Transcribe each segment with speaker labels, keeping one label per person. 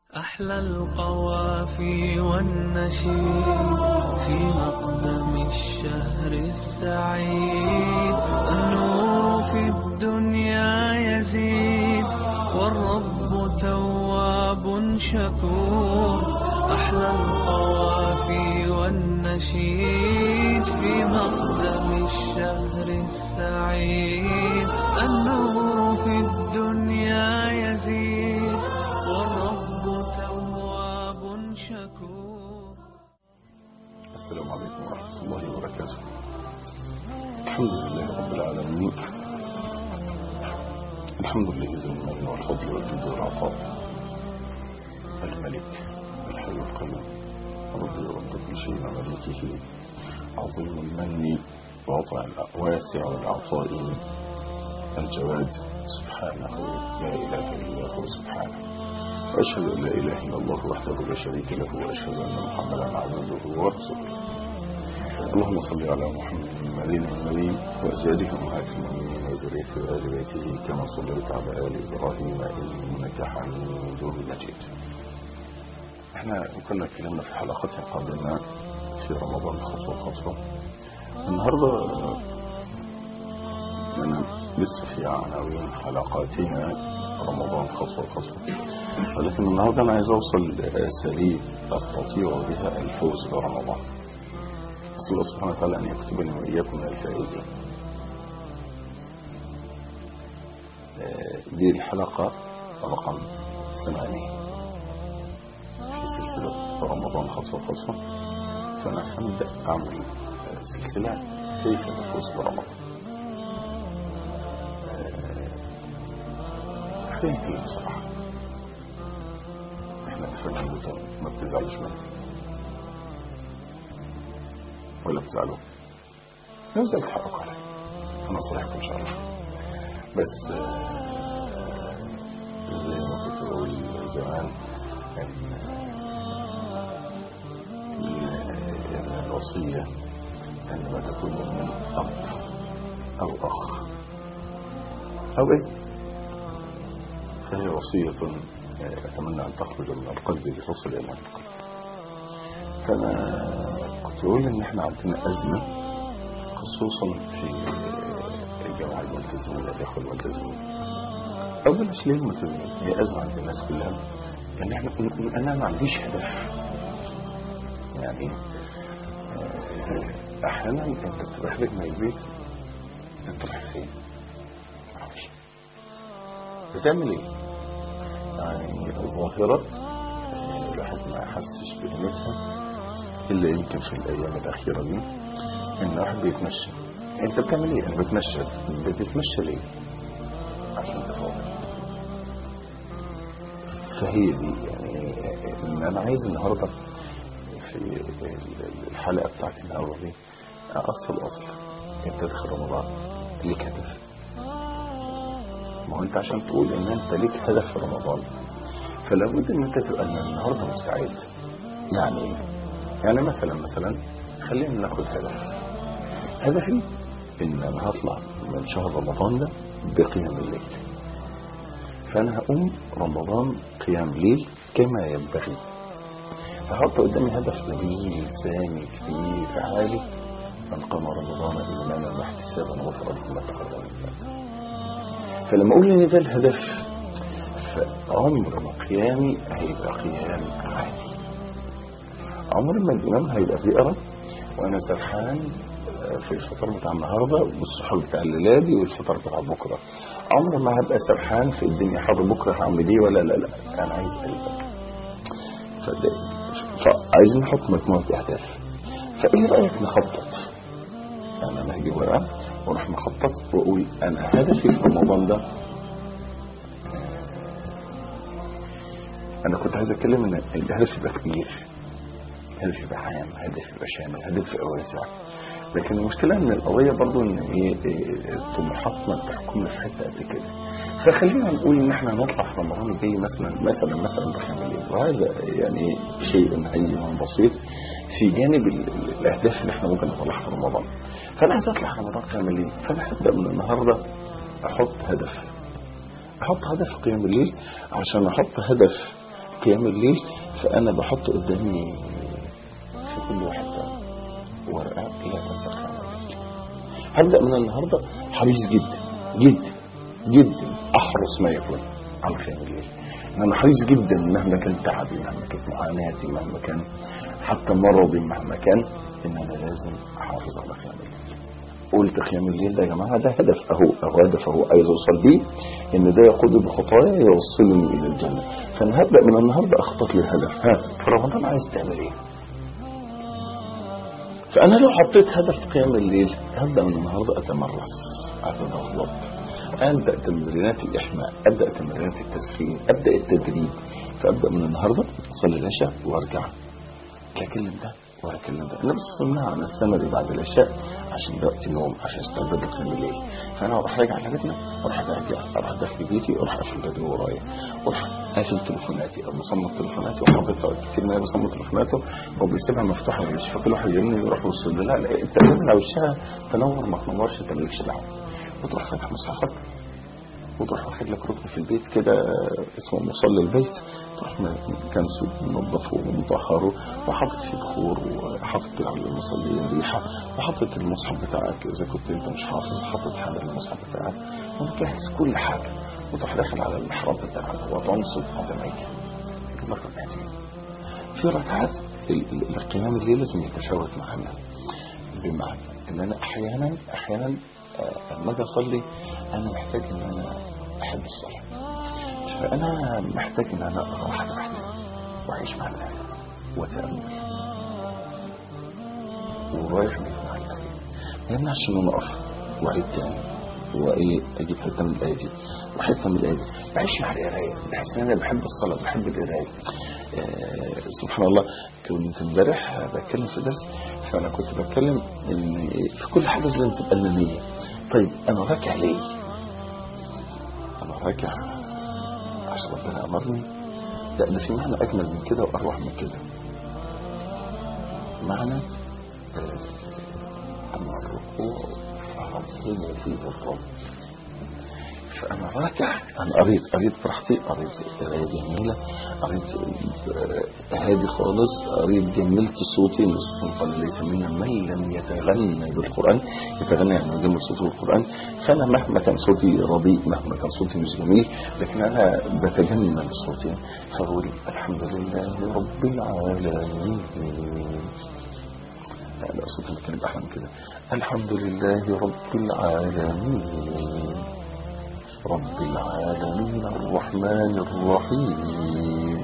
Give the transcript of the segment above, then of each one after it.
Speaker 1: أحلى القوافي والنشيد في مقدم الشهر السعيد النور في الدنيا يزيد والرب تواب شكور أحلى القوافي والنشيد في مقدم الشهر السعيد النور في الدنيا يزيد والرب تواب شكور
Speaker 2: السلام عليكم ورحمة الله وبركاته الحمد لله رب العالمين الحمد لله ذي المن والفضل والجود والعطاء الملك الحي القيوم ربي رب كل شيء ومليكه عظيم المن واضع واسع العطاء الجواد سبحانه لا إله إلا هو سبحانه وأشهد أن لا إله إلا الله وحده لا شريك له وأشهد أن محمدا عبده ورسوله اللهم صل على محمد النبي وأزواجه أمهات المؤمنين وذريته وآل بيته كما صليت على آل إبراهيم إنك حميد مجيد احنا كنا اتكلمنا في حلقات قادمة في رمضان خطوة خطوة النهاردة أنا لسه في عناوين حلقاتنا رمضان خطوة خطوة ولكن النهاردة أنا عايز أوصل لأساليب أستطيع بها الفوز برمضان أسأل الله سبحانه وتعالى أن يكتبني وإياكم من الفائزين دي الحلقة رقم ثمانية في سلسلة رمضان خطوة خطوة فأنا هبدأ أعمل سلسلة كيف نفوز برمضان خلينا نتكلم بصراحة احنا كفاية ما بتزعلش مني ولا بتزعلوا نزل تحقق عليه انا صريحكم ان شاء الله بس زي ما كنت بقول زمان ان ان الوصية عندما تكون من اب او اخ او ايه فهي وصية اتمنى ان تخرج من القلب لتصل الى القلب فانا كنت بقول ان احنا عندنا ازمة خصوصا في الجماعة الملتزمين الاخوة الملتزمين او بلاش ليه الملتزمين هي ازمة عند الناس كلها ان احنا انا ما عنديش هدف يعني احيانا انت بتبقى خارج من البيت انت رايح فين؟ معرفش بتعمل ايه؟ يعني ظاهرة الواحد ما يحسش بقيمتها الا يمكن في الايام الاخيره دي ان واحد بيتمشى انت بتعمل ايه انا بتمشى بتتمشى ليه عشان تفوق فهي دي يعني ان انا عايز النهارده في الحلقه بتاعتي النهارده دي اصل اصل انت داخل رمضان ليك هدف ما هو انت عشان تقول ان انت ليك هدف في رمضان فلا بد ان انت تبقى من النهارده مستعد يعني ايه يعني مثلا مثلا خلينا ناخد هدف هدفي ان انا هطلع من شهر رمضان ده بقيام الليل فانا هقوم رمضان قيام ليل كما ينبغي فحط قدامي هدف نبيل سامي كبير عالي من قام رمضان ايمانا واحتسابا غفر له ما تقدم من ذنبه فلما اقول ان ده الهدف فعمر ما قيامي هيبقى قيام عادي عمر ما الإمام هيبقى بيقرا وأنا سرحان في الفطار بتاع النهاردة والسحور بتاع الليلادي والفطار بتاع بكرة عمر ما هبقى سرحان في الدنيا حاضر بكرة هعمل ايه ولا لا لا أنا عايز قلبك فعايزين نحط مجموعة أهداف فإيه رأيك نخطط أنا أنا هجيب ورقة وأروح مخطط وأقول أنا هدفي في رمضان ده أنا كنت عايز أتكلم إن الهدف يبقى كبير هدف يبقى عام هدف يبقى شامل هدف يبقى واسع لكن المشكلة ان القضية برضو ان ايه طموحاتنا بتحكمنا في حتة قد كده فخلينا نقول ان احنا هنطلع في رمضان الجاي مثلا مثلا مثلا بخمس ايه وهذا يعني شيء هين بسيط في جانب الاهداف اللي احنا ممكن نطلعها في رمضان فانا عايز اطلع رمضان كامل ايه فانا هبدا من النهارده احط هدف احط هدف قيام الليل عشان احط هدف قيام الليل فانا بحط قدامي في كل واحده ورقه لا تنسى قيام الليل هبدا من النهارده حريص جدا جدا جدا احرص ما يكون على قيام الليل انا حريص جدا مهما كان تعبي مهما كانت معاناتي مهما كان حتى مرضي مهما كان ان انا لازم احافظ على قيام الليل قلت قيام الليل ده يا جماعه ده هدف اهو اهو هدف اهو عايز اوصل بيه ان ده يقود بخطايا يوصلني الى الجنه فانا هبدا من النهارده اخطط للهدف ها في رمضان عايز تعمل ايه؟ فانا لو حطيت هدف قيام الليل هبدا من النهارده اتمرس اتدرب ابدا تمرينات الاحماء ابدا تمرينات التسخين ابدا التدريب فابدا من النهارده اصلي العشاء وارجع لا اكلم ده ولا اكلم ده نفس السنه عن السمري بعد العشاء عشان وقت النوم عشان استعداد لقيام الليل فانا اروح راجع على بيتنا اروح راجع اروح داخل بيتي اروح اقفل بابي ورايا اروح قافل تليفوناتي او مصمم تليفوناتي وحاطط كتير ما بصمم تليفوناته وبيسيبها مفتوحه مش فاكر واحد يرن يروح يوصل لا لا التليفون لو وشها تنور ما تنورش مالكش دعوه وتروح فاتح مصحفك وتروح واخد لك ركن في البيت كده اسمه مصلي البيت تروح كنسه منظفه ومطهره وحاطط فيه بخور وحاطط على المصلين ريحه وحاطط المصحف بتاعك اذا كنت انت مش حافظ حاطط حاجه المصحف بتاعك ومجهز كل حاجه وتروح داخل على المحراب بتاعك وتنصب قدميك ركعتين في ركعات القيام الليل لازم يتشابك معنا بمعنى ان انا احيانا احيانا لما اجي اصلي انا محتاج ان انا احب الصلاه فانا محتاج ان انا اقرا واحده واحده واعيش مع الله واتامل ورايح بيت مع الله ما يمنعش ان انا اقف واعيد تاني وايه اجيب حته من الايه دي وحته من الايه دي بعيش مع القرايه بحس ان انا بحب الصلاه بحب القرايه آه سبحان الله كنت امبارح بتكلم في درس فانا كنت بتكلم ان في كل حاجه لازم تبقى النية طيب انا راكع ليه؟ انا راكع عشان ربنا امرني لا ده في معنى اجمل من كده واروح من كده معنى اما الركوع فعظيم فيه الرب فانا راكع انا قريت قريت براحتي قريت قرايه جميله قريت هادي خالص قريت جملت صوتي نصف قال ليس منا من لم يتغنى بالقران يتغنى يعني يجمل صوته بالقران فانا مهما كان صوتي رديء مهما كان صوتي مش جميل لكن انا بتجمل صوتي فبقول الحمد لله رب العالمين لا صوتي ممكن يبقى احلى من كده الحمد لله رب العالمين رب العالمين الرحمن الرحيم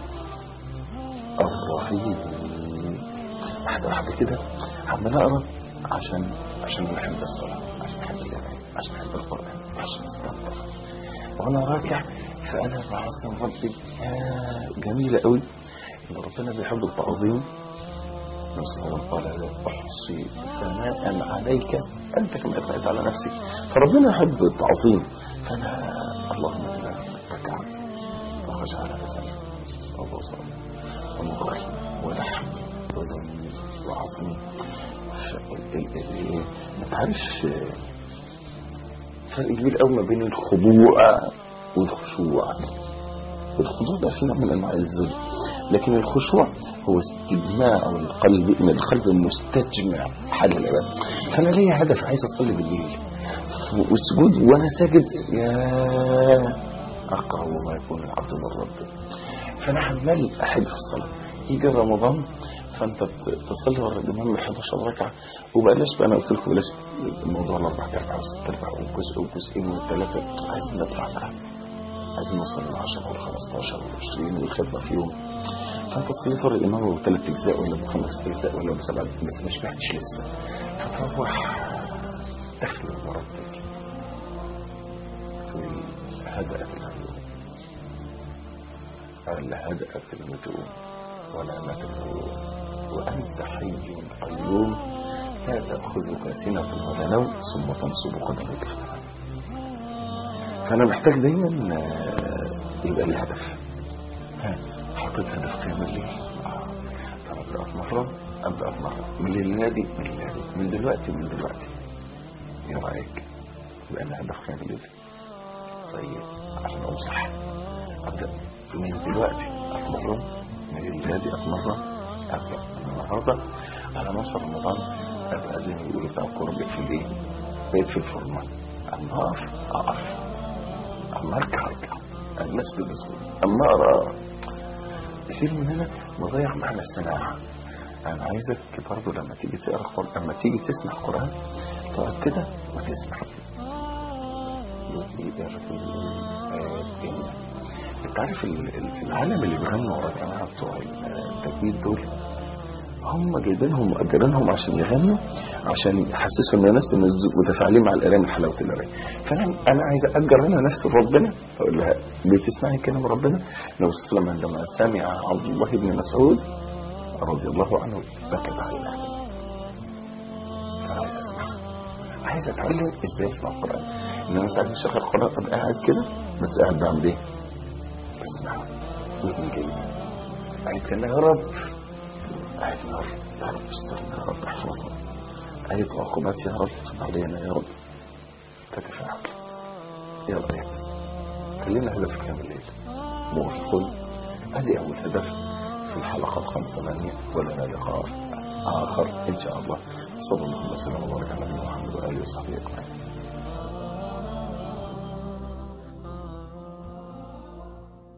Speaker 2: الرحيم واحدة واحدة كده عمال اقرا عشان عشان بحب الصلاة عشان بحب القراءة عشان بحب القرآن عشان استنظر وانا راكع فانا بعظم ربي يا جميلة قوي ان ربنا بيحب التعظيم مثلا قال لا احصي ثناء عليك انت كما اثنيت على نفسك فربنا يحب التعظيم فانا اللهم انا ركعت وخشع نفسي وبصر ومخي ولحم ودم وعظمي ما تعرفش فرق كبير قوي ما بين الخضوع والخشوع الخضوع ده في نوع من انواع الذل لكن الخشوع هو استجماع القلب من القلب المستجمع حال العبادة فانا ليا هدف عايز اصلي بالليل والسجود وانا ساجد يا اقرب ما يكون العبد من ربه فانا عمال احب في الصلاه يجي رمضان فانت تصلي ورا الامام ال 11 ركعه وبلاش بقى انا قلت لكم بلاش الموضوع الاربع ارباع والست ارباع والجزء والجزئين والثلاثه عايزين نطلع بقى عايزين نوصل ل 10 وال 15 وال 20 والخدمه في يوم فانت تصلي ورا الامام بثلاث اجزاء ولا بخمس اجزاء ولا بسبع بس مش بعتش لسه فتروح داخل مرتك في هدأ في الهدوء الهدأ في الهدوء ولا مدعو وأنت حي قيوم لا تأخذك سنة ولا نوم ثم تنصب قدمك في السماء فأنا محتاج دايما يبقى لي هدف حطيت هدف قيام الليل طب أبدأ أتمرن أبدأ أتمرن من النادي من النادي من دلوقتي من دلوقتي ايه رايك يبقى انا هدف قيام الليل طيب عشان اقوم صح ابدا من دلوقتي اتمرن من الليله دي اتمرن ابدا النهارده على نص رمضان ابقى زي ما بيقولوا بتاع الكوره بقيت في الايه؟ بقيت في الفورمه اما اقف اقف اما اركع اركع اما اسجد اسجد اما اقرا كتير مننا مضيع معنى السماع انا عايزك برضه لما تيجي تقرا القران لما تيجي تسمع قران تقعد كده وتسمع يؤتي الرجل آيات جميلة انت عارف ال- ال- العالم اللي بيغنوا ورا الجماعه بتوع التجويد دول هم جايبينهم مؤجرينهم عشان يغنوا عشان يحسسوا الناس ان الذوق متفاعلين مع القرايه من حلاوه القرايه فانا انا عايز اجر انا نفسي ربنا اقول لها بتسمعي كلام ربنا لو وسلم عندما سمع عبد الله بن مسعود رضي الله عنه بكى عليه أنا عايز اسمع عايز اتعلم ازاي اسمع القران انما انت عايز تشغل القران ابقى قاعد كده بس قاعد بعمل ايه؟ بسمع ودني جاي عايز كان يا رب عايز يا رب يا رب استرنا يا رب احفظنا عايز عقوبات يا رب تب علينا يا رب تتفاعل يلا يا خلينا هدف كامل الليل موفقون ادي اول هدف في الحلقه الخامسه ولنا لقاء اخر ان شاء الله صلى الله